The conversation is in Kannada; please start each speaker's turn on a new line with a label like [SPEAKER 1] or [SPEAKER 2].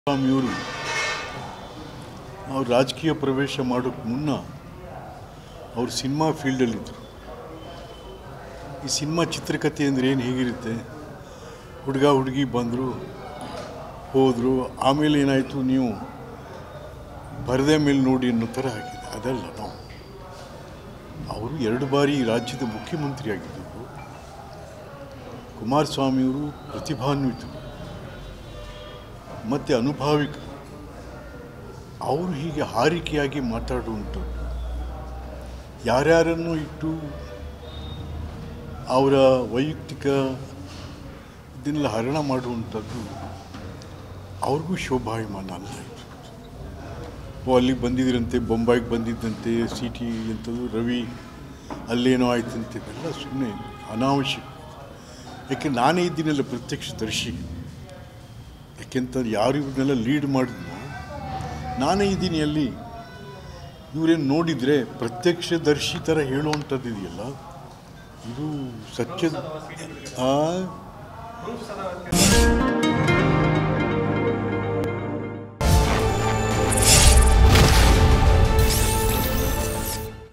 [SPEAKER 1] ಸ್ವಾಮಿಯವರು ಅವ್ರು ರಾಜಕೀಯ ಪ್ರವೇಶ ಮಾಡೋಕ್ಕೆ ಮುನ್ನ ಅವ್ರು ಸಿನಿಮಾ ಫೀಲ್ಡಲ್ಲಿದ್ದರು ಈ ಸಿನಿಮಾ ಚಿತ್ರಕಥೆ ಅಂದರೆ ಏನು ಹೇಗಿರುತ್ತೆ ಹುಡುಗ ಹುಡುಗಿ ಬಂದರು ಹೋದರು ಆಮೇಲೆ ಏನಾಯಿತು ನೀವು ಬರದೇ ಮೇಲೆ ನೋಡಿ ಅನ್ನೋ ಥರ ಆಗಿದೆ ಅದಲ್ಲ ನಾವು ಅವರು ಎರಡು ಬಾರಿ ಈ ರಾಜ್ಯದ ಮುಖ್ಯಮಂತ್ರಿ ಆಗಿದ್ದರು ಕುಮಾರಸ್ವಾಮಿಯವರು ಪ್ರತಿಭಾನ್ವಿತರು ಮತ್ತು ಅನುಭಾವಿಕ ಅವರು ಹೀಗೆ ಹಾರಿಕೆಯಾಗಿ ಮಾತಾಡುವಂಥದ್ದು ಯಾರ್ಯಾರನ್ನು ಇಟ್ಟು ಅವರ ವೈಯಕ್ತಿಕ ಇದನ್ನೆಲ್ಲ ಹರಣ ಮಾಡುವಂಥದ್ದು ಅವ್ರಿಗೂ ಶೋಭಾಯಮಾನ ಅಲ್ಲ ಇದು ಓ ಅಲ್ಲಿಗೆ ಬಂದಿದ್ರಂತೆ ಬೊಂಬಾಯಿಗೆ ಬಂದಿದ್ದಂತೆ ಸಿ ಟಿ ಎಂಥದ್ದು ರವಿ ಅಲ್ಲೇನೋ ಆಯ್ತಂತೆ ಇದೆಲ್ಲ ಸುಮ್ಮನೆ ಅನಾವಶ್ಯಕ ಯಾಕೆ ನಾನೇ ಇದ್ದೀನಲ್ಲ ಪ್ರತ್ಯಕ್ಷದರ್ಶಿ ಯಾಕೆಂತಂದ್ರೆ ಯಾರು ಇವ್ರನ್ನೆಲ್ಲ ಲೀಡ್ ಮಾಡಿದ್ನೋ ನಾನೇ ಇದ್ದೀನಿ ಅಲ್ಲಿ ಇವರೇನು ನೋಡಿದರೆ ಪ್ರತ್ಯಕ್ಷದರ್ಶಿ ಥರ ಹೇಳುವಂಥದ್ದು ಇದೆಯಲ್ಲ ಇದು ಸತ್ಯದ ಆ